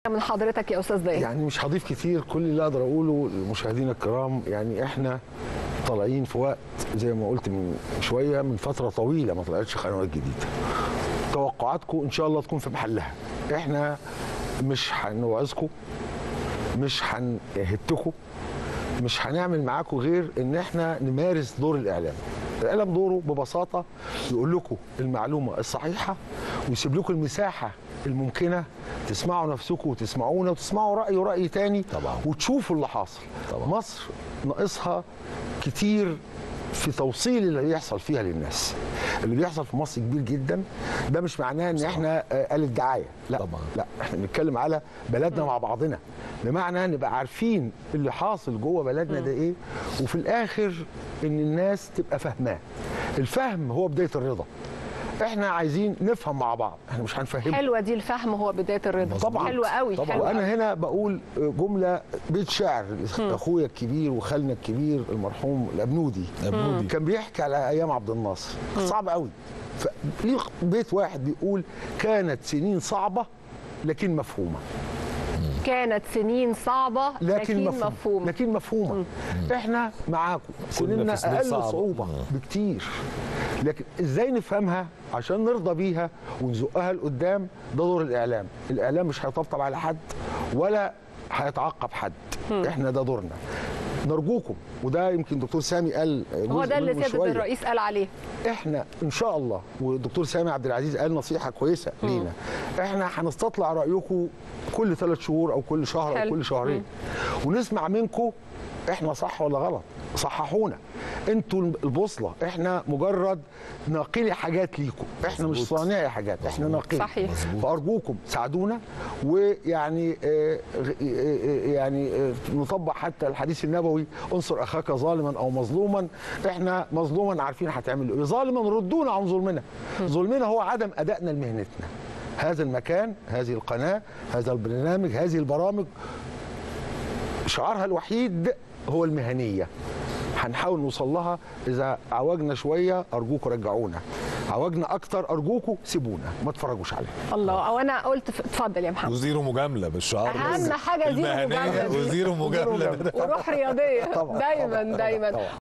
من حضرتك يا استاذ ضياء يعني مش هضيف كتير كل اللي اقدر اقوله للمشاهدين الكرام يعني احنا طالعين في وقت زي ما قلت من شويه من فتره طويله ما طلعتش قنوات جديده توقعاتكم ان شاء الله تكون في محلها احنا مش هنوعظكم مش هنهتكم مش هنعمل معاكم غير ان احنا نمارس دور الاعلام الاعلام دوره ببساطه يقول لكم المعلومه الصحيحه ويسيب لكم المساحه الممكنه تسمعوا نفسكم وتسمعونا وتسمعوا راي وراي تاني طبعا. وتشوفوا اللي حاصل طبعا. مصر ناقصها كتير في توصيل اللي بيحصل فيها للناس اللي بيحصل في مصر كبير جدا ده مش معناه ان احنا آه، آلة دعايه لا طبعا. لا احنا بنتكلم على بلدنا مع بعضنا بمعنى نبقى عارفين اللي حاصل جوه بلدنا ده ايه وفي الاخر ان الناس تبقى فاهماه الفهم هو بدايه الرضا احنا عايزين نفهم مع بعض احنا مش هنفهم حلوه دي الفهم هو بدايه الرضا طبعاً. حلوه قوي طبعاً. حلوة قوي. وانا هنا بقول جمله بيت شعر اخويا الكبير وخالنا الكبير المرحوم الابنودي أبنودي. كان بيحكي على ايام عبد الناصر صعب قوي فليه بيت واحد بيقول كانت سنين صعبه لكن مفهومه كانت سنين صعبه لكن, لكن مفهومه مفهومه لكن مفهومه احنا معاكم سنيننا في سنين اقل صعبة. صعوبه مم. بكتير لكن ازاي نفهمها عشان نرضى بيها ونزقها لقدام ده دور الاعلام الاعلام مش هيطبطب على حد ولا هيتعقب حد احنا ده دورنا نرجوكم وده يمكن دكتور سامي قال هو جزء ده اللي منه سياده شوية. الرئيس قال عليه احنا ان شاء الله والدكتور سامي عبد العزيز قال نصيحه كويسه لينا احنا هنستطلع رايكم كل ثلاث شهور او كل شهر او حلو. كل شهرين ونسمع منكم احنا صح ولا غلط صححونا انتوا البوصله احنا مجرد ناقلي حاجات ليكم احنا مش مظبوط. صانعي حاجات احنا ناقلي صحيح. مظبوط. فارجوكم ساعدونا ويعني آه، آه، يعني آه، نطبق حتى الحديث النبوي انصر اخاك ظالما او مظلوما احنا مظلوما عارفين هتعمل ايه ظالما ردونا عن ظلمنا ظلمنا هو عدم ادائنا لمهنتنا هذا المكان هذه القناه هذا البرنامج هذه البرامج شعارها الوحيد هو المهنيه هنحاول نوصل لها اذا عوجنا شويه ارجوكم رجعونا عوجنا اكتر ارجوكم سيبونا ما تفرجوش علينا الله او انا قلت ف- اتفضل يا محمد وزيرو مجامله بالشعار أهم بس. حاجة زيرو المهنية مجاملة دي. وزيرو مجامله مجاملة. وروح رياضيه طبعاً، دايما طبعاً، دايما طبعاً.